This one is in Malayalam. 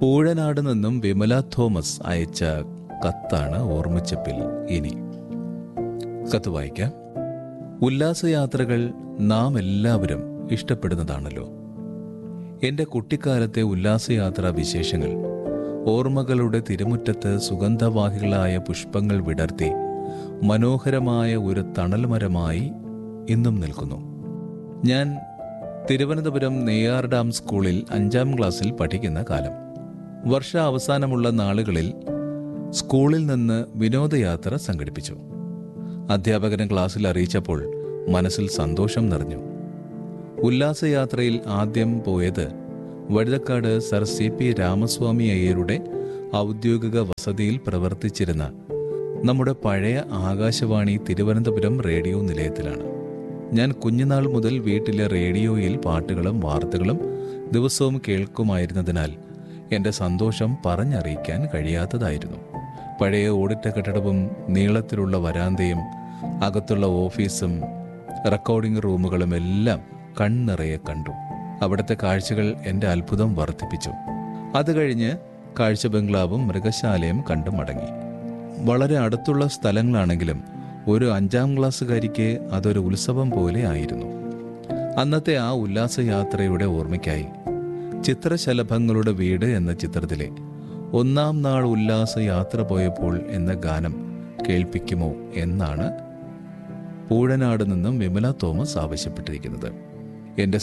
പൂഴനാട് നിന്നും വിമല തോമസ് അയച്ച കത്താണ് ഓർമ്മച്ചപ്പിൽ ഇനി കത്ത് വായിക്കാം ഉല്ലാസയാത്രകൾ നാം എല്ലാവരും ഇഷ്ടപ്പെടുന്നതാണല്ലോ എൻ്റെ കുട്ടിക്കാലത്തെ ഉല്ലാസയാത്രാ വിശേഷങ്ങൾ ഓർമ്മകളുടെ തിരുമുറ്റത്ത് സുഗന്ധവാഹികളായ പുഷ്പങ്ങൾ വിടർത്തി മനോഹരമായ ഒരു തണൽമരമായി ഇന്നും നിൽക്കുന്നു ഞാൻ തിരുവനന്തപുരം നെയ്യാർ ഡാം സ്കൂളിൽ അഞ്ചാം ക്ലാസ്സിൽ പഠിക്കുന്ന കാലം വർഷ അവസാനമുള്ള നാളുകളിൽ സ്കൂളിൽ നിന്ന് വിനോദയാത്ര സംഘടിപ്പിച്ചു അധ്യാപകന് ക്ലാസ്സിൽ അറിയിച്ചപ്പോൾ മനസ്സിൽ സന്തോഷം നിറഞ്ഞു ഉല്ലാസയാത്രയിൽ ആദ്യം പോയത് Vazhuthacaud sir C P Ramaswamy അയ്യരുടെ ഔദ്യോഗിക വസതിയിൽ പ്രവർത്തിച്ചിരുന്ന നമ്മുടെ പഴയ ആകാശവാണി തിരുവനന്തപുരം റേഡിയോ നിലയത്തിലാണ് ഞാൻ കുഞ്ഞുനാൾ മുതൽ വീട്ടിലെ റേഡിയോയിൽ പാട്ടുകളും വാർത്തകളും ദിവസവും കേൾക്കുമായിരുന്നതിനാൽ എൻ്റെ സന്തോഷം പറഞ്ഞറിയിക്കാൻ കഴിയാത്തതായിരുന്നു പഴയ ഓടിട്ട കെട്ടിടവും നീളത്തിലുള്ള വരാന്തയും അകത്തുള്ള ഓഫീസും റെക്കോർഡിംഗ് റൂമുകളും എല്ലാം കൺനിറയെ കണ്ടു അവിടുത്തെ കാഴ്ചകൾ എൻ്റെ അത്ഭുതം വർദ്ധിപ്പിച്ചു അത് കഴിഞ്ഞ് കാഴ്ച ബംഗ്ലാവും മൃഗശാലയും കണ്ടു മടങ്ങി വളരെ അടുത്തുള്ള സ്ഥലങ്ങളാണെങ്കിലും ഒരു അഞ്ചാം ക്ലാസ്സുകാരിക്ക് അതൊരു ഉത്സവം പോലെ ആയിരുന്നു അന്നത്തെ ആ ഉല്ലാസയാത്രയുടെ ഓർമ്മയ്ക്കായി ചിത്രശലഭങ്ങളുടെ വീട് എന്ന ചിത്രത്തിലെ ഒന്നാം നാൾ ഉല്ലാസ യാത്ര പോയപ്പോൾ എന്ന ഗാനം കേൾപ്പിക്കുമോ എന്നാണ് പൂഴനാട് നിന്നും വിമല തോമസ് ആവശ്യപ്പെട്ടിരിക്കുന്നത് എൻ്റെ